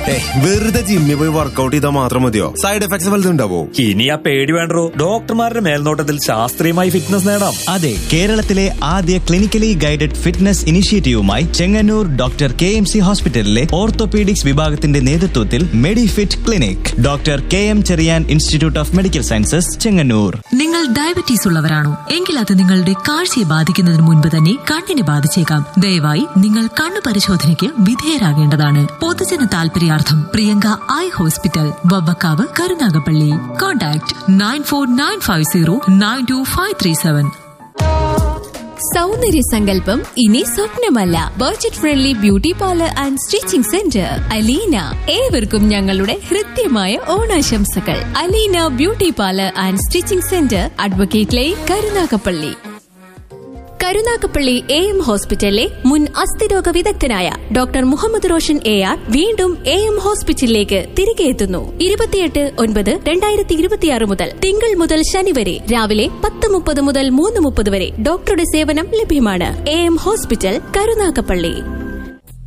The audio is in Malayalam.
ഏയ് വെറുതെ ജിമ്മിൽ പോയി വർക്കൗട്ട് ചെയ്താൽ മാത്രം മതിയോ സൈഡ് എഫക്ട്സ് വല്ലതും ഉണ്ടാവോ ഇനി ആ പേടി വേണ്ടോ ഡോക്ടർമാരുടെ മേൽനോട്ടത്തിൽ ശാസ്ത്രീയമായി ഫിറ്റ്നസ് നേടാം അതെ കേരളത്തിലെ ആദ്യ ക്ലിനിക്കലി ഗൈഡഡ് ഫിറ്റ്നസ് ഇനിഷ്യേറ്റീവുമായി Chengannur doctor K M C ഹോസ്പിറ്റലിലെ ഓർത്തോപീഡിക്സ് വിഭാഗത്തിന്റെ നേതൃത്വത്തിൽ Medifit clinic doctor K M Cherian institute of medical sciences Chengannur നിങ്ങൾ ഡയബറ്റീസ് ഉള്ളവരാണോ എങ്കിൽ അത് നിങ്ങളുടെ കാഴ്ചയെ ബാധിക്കുന്നതിന് മുൻപ് തന്നെ കണ്ണിനെ ബാധിച്ചേക്കാം ദയവായി നിങ്ങൾ കണ്ണു പരിശോധനയ്ക്ക് വിധേയരാകേണ്ടതാണ് പൊതുജന താൽപര്യാർത്ഥം Priyanka eye hospital Vavvakkavu Karunagappally contact nine four nine five zero nine two five three seven സൗന്ദര്യ സങ്കല്പം ഇനി സ്വപ്നമല്ല budget friendly beauty parlour and stitching centre Aleena ഏവർക്കും ഞങ്ങളുടെ ഹൃദ്യമായ ഓണാശംസകൾ Aleena beauty parlour and stitching centre advocate line Karunagappally Karunagappally A M ഹോസ്പിറ്റലിലെ മുൻ അസ്ഥിരോഗ വിദഗ്ധനായ doctor Muhammad Roshan A R വീണ്ടും എ എം ഹോസ്പിറ്റലിലേക്ക് തിരികെ എത്തുന്നു ഇരുപത്തിയെട്ട് ഒൻപത് രണ്ടായിരത്തി ഇരുപത്തിയാറ് മുതൽ തിങ്കൾ മുതൽ ശനി വരെ രാവിലെ പത്ത് മുപ്പത് മുതൽ മൂന്ന് മുപ്പത് വരെ ഡോക്ടറുടെ സേവനം ലഭ്യമാണ് എ എം ഹോസ്പിറ്റൽ കരുനാഗപ്പള്ളി